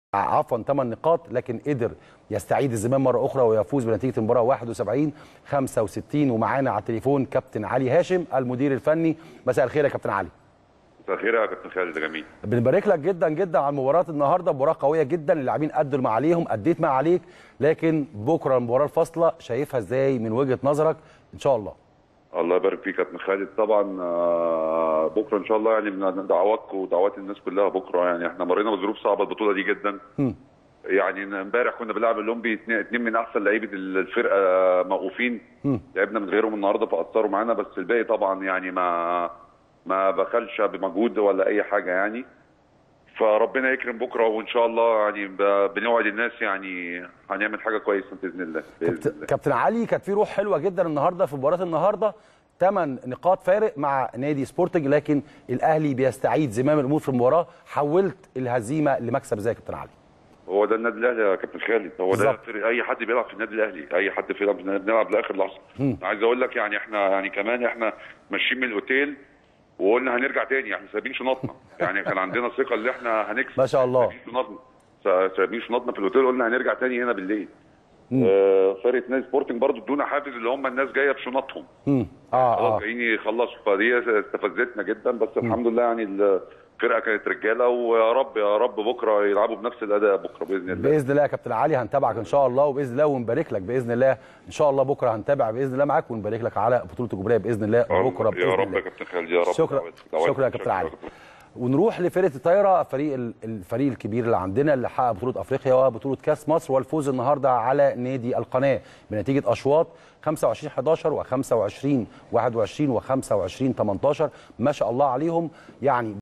عفوا 8 نقاط لكن قدر يستعيد الزمام مره اخرى ويفوز بنتيجه المباراه 61 65 ومعانا على التليفون كابتن علي هاشم المدير الفني مساء الخير يا كابتن علي مساء الخير يا كابتن خالد جميل بنبارك لك جدا جدا على مباراه النهارده مباراه قويه جدا اللاعبين ادوا ما عليهم اديت ما عليك لكن بكره المباراه الفاصله شايفها ازاي من وجهه نظرك ان شاء الله الله يبارك فيك يا كابتن خالد طبعا آه، بكره ان شاء الله يعني من دعواتكم ودعوات الناس كلها بكره يعني احنا مرينا بظروف صعبه البطوله دي جدا م. يعني امبارح كنا بنلعب الاولمبي اتنين اتنين من احسن لعيبه الفرقه موقوفين م. لعبنا من غيرهم النهارده فاثروا معانا بس الباقي طبعا يعني ما ما بخلش بمجهود ولا اي حاجه يعني فربنا يكرم بكره وان شاء الله يعني ب- بنوعد الناس يعني هنعمل حاجه كويسه باذن الله باذن كابتن, الله كابتن علي كانت في روح حلوه جدا النهارده في مباراه النهارده 8 نقاط فارق مع نادي سبورتنج لكن الاهلي بيستعيد زمام الامور في المباراه حولت الهزيمه لمكسب ازاي يا كابتن علي هو ده النادي الاهلي يا كابتن خالد هو ده بالظبط. فرق- اي حد بيلعب في النادي الاهلي اي حد بيلعب بنلعب لاخر لحظه عايز اقول لك يعني احنا يعني كمان احنا ماشيين من الاوتيل وقلنا هنرجع تاني احنا سايبين شنطنا يعني كان عندنا ثقه ان احنا هنكسب ما شاء الله. سايبين شنطنا سا- سايبين شنطنا في الاوتيل قلنا هنرجع تاني هنا بالليل آه فرقه نادي سبورتنج برضو ادونا حافز اللي هم الناس جايه بشنطهم امم اه خلاص اه جايين يخلصوا فدي استفزتنا جدا بس الحمد لله يعني الفرقه كانت رجاله ويا رب يا رب بكره يلعبوا بنفس الاداء بكره باذن الله باذن الله يا كابتن علي هنتابعك ان شاء الله وباذن الله ونبارك لك باذن الله ان شاء الله بكره هنتابع باذن الله معاك ونبارك لك على بطوله الجمهوريه باذن الله بكره باذن يا رب الله يا كابتن خالد يا رب شكرا دعواتك- دعواتك. شكرا يا كابتن علي ونروح لفرقه الطايره فريق ال- الفريق الكبير اللي عندنا اللي حقق بطوله افريقيا وبطوله كاس مصر والفوز النهارده على نادي القناه بنتيجه اشواط 25 11 و25 21 و25 18 ما شاء الله عليهم يعني